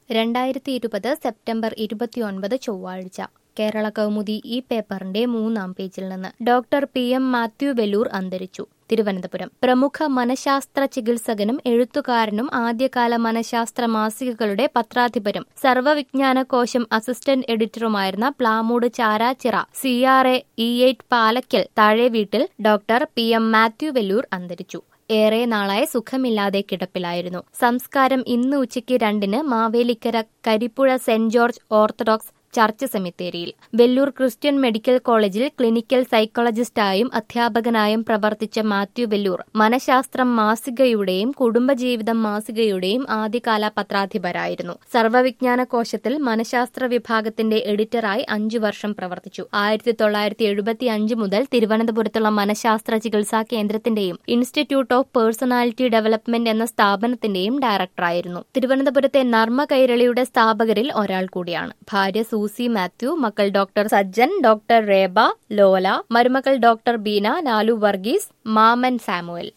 രണ്ടായിരത്തി ഇരുപത് സെപ്റ്റംബർ ഇരുപത്തിയൊൻപത് ചൊവ്വാഴ്ച കേരള കൗമുദി ഈ പേപ്പറിന്റെ മൂന്നാം പേജിൽ നിന്ന് Doctor P M Mathew Vellore അന്തരിച്ചു തിരുവനന്തപുരം പ്രമുഖ മനഃശാസ്ത്ര ചികിത്സകനും എഴുത്തുകാരനും ആദ്യകാല മനഃശാസ്ത്ര മാസികകളുടെ പത്രാധിപരും സർവവിജ്ഞാന കോശം അസിസ്റ്റന്റ് എഡിറ്ററുമായിരുന്ന Plamoodu Charachira C R A E eight Palackal താഴെ വീട്ടിൽ Doctor P M Mathew Vellore അന്തരിച്ചു ഏറെ നാളായി സുഖമില്ലാതെ കിടപ്പിലായിരുന്നു സംസ്കാരം ഇന്ന് ഉച്ചയ്ക്ക് രണ്ടിന് Mavelikara Karippuzha Saint George Orthodox church സെമിത്തേരിയിൽ വെല്ലൂർ ക്രിസ്ത്യൻ മെഡിക്കൽ കോളേജിൽ ക്ലിനിക്കൽ സൈക്കോളജിസ്റ്റായും അധ്യാപകനായും പ്രവർത്തിച്ച മാത്യു വെല്ലൂർ മനഃശാസ്ത്രം മാസികയുടെയും കുടുംബജീവിതം മാസികയുടെയും ആദ്യകാല പത്രാധിപരായിരുന്നു സർവവിജ്ഞാന കോശത്തിൽ മനഃശാസ്ത്ര വിഭാഗത്തിന്റെ എഡിറ്ററായി അഞ്ചു വർഷം പ്രവർത്തിച്ചു ആയിരത്തി തൊള്ളായിരത്തി എഴുപത്തി അഞ്ച് മുതൽ തിരുവനന്തപുരത്തുള്ള മനഃശാസ്ത്ര ചികിത്സാ കേന്ദ്രത്തിന്റെയും ഇൻസ്റ്റിറ്റ്യൂട്ട് ഓഫ് പേഴ്സണാലിറ്റി ഡെവലപ്മെന്റ് എന്ന സ്ഥാപനത്തിന്റെയും ഡയറക്ടറായിരുന്നു തിരുവനന്തപുരത്തെ നർമ്മ കൈരളിയുടെ സ്ഥാപകരിൽ ഒരാൾ കൂടിയാണ് ഭാര്യ സൂസി മാത്യു മക്കൾ Doctor Sajjan Doctor Reba Lola മരുമകൾ ഡോക്ടർ ബീന ലാലു വർഗീസ് മാമൻ സാമുവൽ